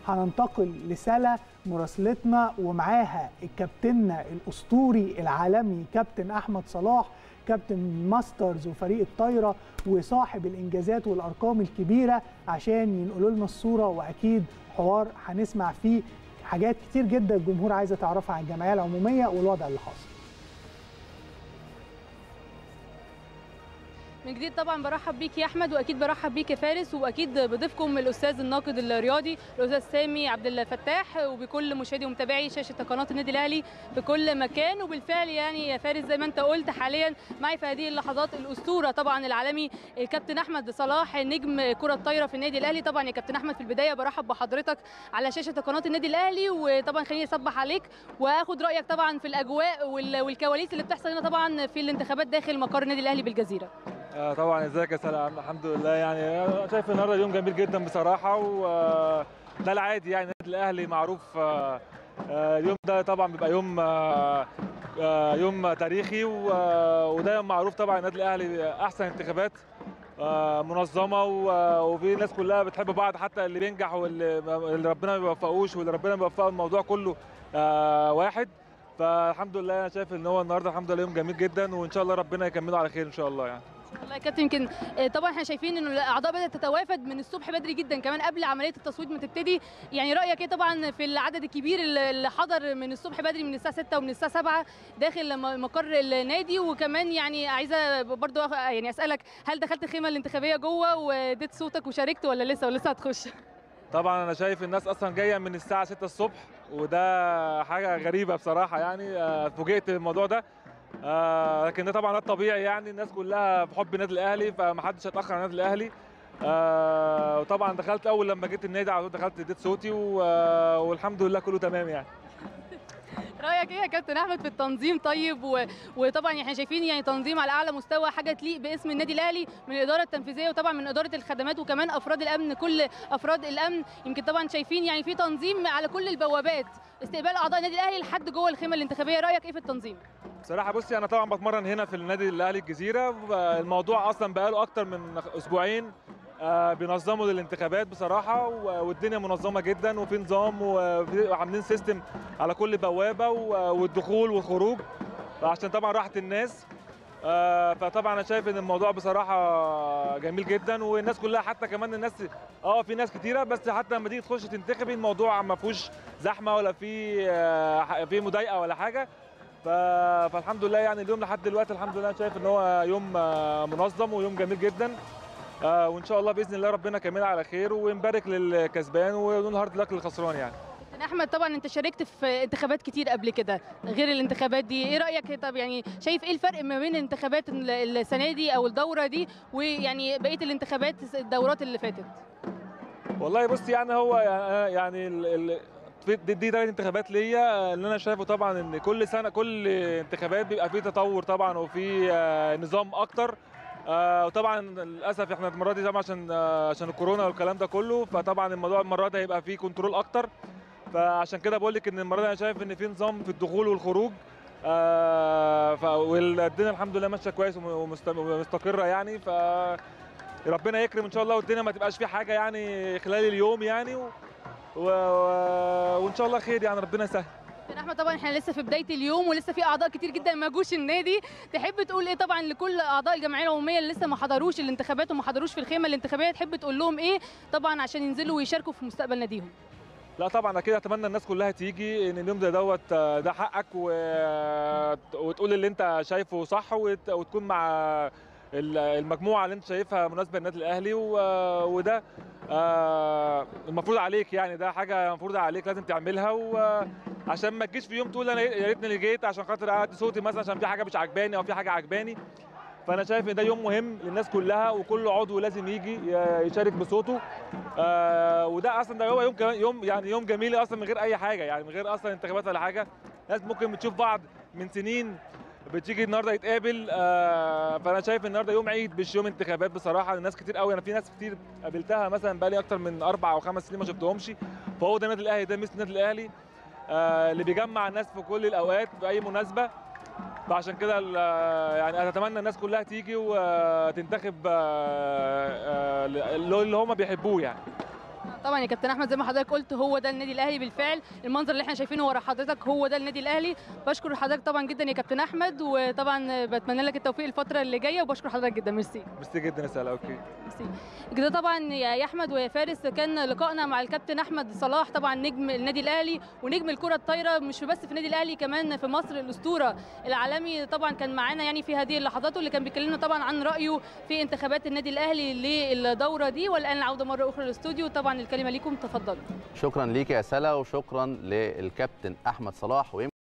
هننتقل لسلا مراسلتنا ومعاها الكابتنة الأسطوري العالمي كابتن أحمد صلاح كابتن ماسترز وفريق الطايرة وصاحب الإنجازات والأرقام الكبيرة عشان ينقلوا لنا الصورة وأكيد حوار هنسمع فيه حاجات كتير جدا الجمهور عايزة تعرفها عن الجمعية العمومية والوضع اللي حاصل من جديد طبعا برحب بيك يا احمد واكيد برحب بيك يا فارس واكيد بضيفكم الاستاذ الناقد الرياضي الاستاذ سامي عبد الفتاح وبكل مشاهدي ومتابعي شاشه قناه النادي الاهلي بكل مكان وبالفعل يعني يا فارس زي ما انت قلت حاليا معي في هذه اللحظات الاسطوره طبعا العالمي الكابتن احمد صلاح نجم كره الطايره في النادي الاهلي طبعا يا كابتن احمد في البدايه برحب بحضرتك على شاشه قناه النادي الاهلي وطبعا خليني اصبح عليك واخد رايك طبعا في الاجواء والكواليس اللي بتحصل هنا طبعا في الانتخابات داخل مقر النادي الاهلي بالجزيره آه طبعا ازيك يا سلام الحمد لله يعني شايف النهارده اليوم جميل جدا بصراحه وده العادي يعني النادي الاهلي معروف آه اليوم ده طبعا بيبقى يوم آه يوم تاريخي وده معروف طبعا النادي الاهلي احسن انتخابات منظمه وفي ناس كلها بتحب بعض حتى اللي بينجح واللي ربنا ما بيوفقوش واللي ربنا بيوفقه الموضوع كله واحد فالحمد لله انا شايف ان هو النهارده الحمد لله يوم جميل جدا وان شاء الله ربنا يكمله على خير ان شاء الله يعني والله يا كابتن يمكن طبعا احنا شايفين ان الاعضاء بدات تتوافد من الصبح بدري جدا كمان قبل عمليه التصويت ما تبتدي يعني رايك ايه طبعا في العدد الكبير اللي حضر من الصبح بدري من الساعه 6 ومن الساعه 7 داخل مقر النادي وكمان يعني عايزه برضو يعني اسالك هل دخلت الخيمه الانتخابيه جوه واديت صوتك وشاركت ولا لسه ولا لسه هتخش طبعا انا شايف الناس اصلا جايه من الساعه 6 الصبح وده حاجه غريبه بصراحه يعني فوجئت بالموضوع ده آه لكن ده طبعا ده الطبيعي يعني الناس كلها في حب النادي الاهلي فما حدش هيتاخر على النادي الاهلي آه وطبعا دخلت اول لما جيت النادي على طول دخلت اديت صوتي والحمد لله كله تمام يعني رايك ايه يا كابتن احمد في التنظيم طيب و... وطبعا احنا شايفين يعني تنظيم على اعلى مستوى حاجه تليق باسم النادي الاهلي من الاداره التنفيذيه وطبعا من اداره الخدمات وكمان افراد الامن كل افراد الامن يمكن طبعا شايفين يعني في تنظيم على كل البوابات استقبال اعضاء النادي الاهلي لحد جوه الخيمه الانتخابيه رايك ايه في التنظيم بصراحه بصي انا طبعا بتمرن هنا في النادي الاهلي الجزيره الموضوع اصلا بقاله اكتر من اسبوعين بينظموا للانتخابات بصراحه والدنيا منظمه جدا وفي نظام وعاملين سيستم على كل بوابه والدخول والخروج عشان طبعا راحه الناس فطبعا انا شايف ان الموضوع بصراحه جميل جدا والناس كلها حتى كمان الناس اه في ناس كتيره بس حتى لما تيجي تخش تنتخبي الموضوع ما فيهوش زحمه ولا في في مضايقه ولا حاجه فالحمد لله يعني اليوم لحد دلوقتي الحمد لله شايف ان هو يوم منظم ويوم جميل جدا آه وان شاء الله باذن الله ربنا كملها على خير ونبارك للكسبان ونقول هارد لك للخسران يعني احمد طبعا انت شاركت في انتخابات كتير قبل كده غير الانتخابات دي ايه رايك طب يعني شايف ايه الفرق ما بين الانتخابات السنه دي او الدوره دي ويعني بقيه الانتخابات الدورات اللي فاتت والله بص يعني هو يعني ال دي, دي ثلاث انتخابات ليا اللي انا شايفه طبعا ان كل سنه كل انتخابات بيبقى فيه تطور طبعا وفي نظام اكتر آه وطبعا للاسف احنا المره دي طبعا عشان آه عشان الكورونا والكلام ده كله فطبعا الموضوع المره دي هيبقى فيه كنترول اكتر فعشان كده بقول لك ان المره دي انا شايف ان في نظام في الدخول والخروج آه والدنيا الحمد لله ماشيه كويس ومستقره يعني ف ربنا يكرم ان شاء الله والدنيا ما تبقاش في حاجه يعني خلال اليوم يعني و... و... وان شاء الله خير يعني ربنا يسهل كابتن احمد طبعا احنا لسه في بدايه اليوم ولسه في اعضاء كتير جدا ما جوش النادي تحب تقول ايه طبعا لكل اعضاء الجمعيه العموميه اللي لسه ما حضروش الانتخابات وما حضروش في الخيمه الانتخابيه تحب تقول لهم ايه طبعا عشان ينزلوا ويشاركوا في مستقبل ناديهم لا طبعا اكيد اتمنى الناس كلها تيجي ان اليوم ده دوت ده حقك و... وتقول اللي انت شايفه صح وت... وتكون مع المجموعه اللي انت شايفها مناسبه للنادي الاهلي و... وده المفروض عليك يعني ده حاجه مفروض عليك لازم تعملها وعشان ما تجيش في يوم تقول انا يا ريتني اللي جيت عشان خاطر ادي صوتي مثلا عشان في حاجه مش عجباني او في حاجه عجباني فانا شايف ان ده يوم مهم للناس كلها وكل عضو لازم يجي يشارك بصوته آه وده اصلا ده هو يوم يوم يعني يوم جميل اصلا من غير اي حاجه يعني من غير اصلا انتخابات ولا حاجه ناس ممكن بتشوف بعض من سنين بتيجي النهارده يتقابل آه فانا شايف النهارده يوم عيد مش يوم انتخابات بصراحه الناس كتير قوي انا في ناس كتير قابلتها مثلا بقالي اكتر من اربع او خمس سنين ما شفتهمش فهو ده النادي الاهلي ده مثل النادي الاهلي آه اللي بيجمع الناس في كل الاوقات في اي مناسبه فعشان كده يعني اتمنى الناس كلها تيجي وتنتخب اللي هم بيحبوه يعني طبعا يا كابتن احمد زي ما حضرتك قلت هو ده النادي الاهلي بالفعل المنظر اللي احنا شايفينه ورا حضرتك هو ده النادي الاهلي بشكر حضرتك طبعا جدا يا كابتن احمد وطبعا بتمنى لك التوفيق الفتره اللي جايه وبشكر حضرتك جدا ميرسي ميرسي جدا يا سهلا اوكي ميرسي كده طبعا يا احمد ويا فارس كان لقائنا مع الكابتن احمد صلاح طبعا نجم النادي الاهلي ونجم الكره الطايره مش بس في النادي الاهلي كمان في مصر الاسطوره العالمي طبعا كان معانا يعني في هذه اللحظات واللي كان بيكلمنا طبعا عن رايه في انتخابات النادي الاهلي للدوره دي والان العوده مره اخرى للاستوديو طبعا الكلمه ليكم تفضلوا شكرا ليك يا سلا وشكرا للكابتن احمد صلاح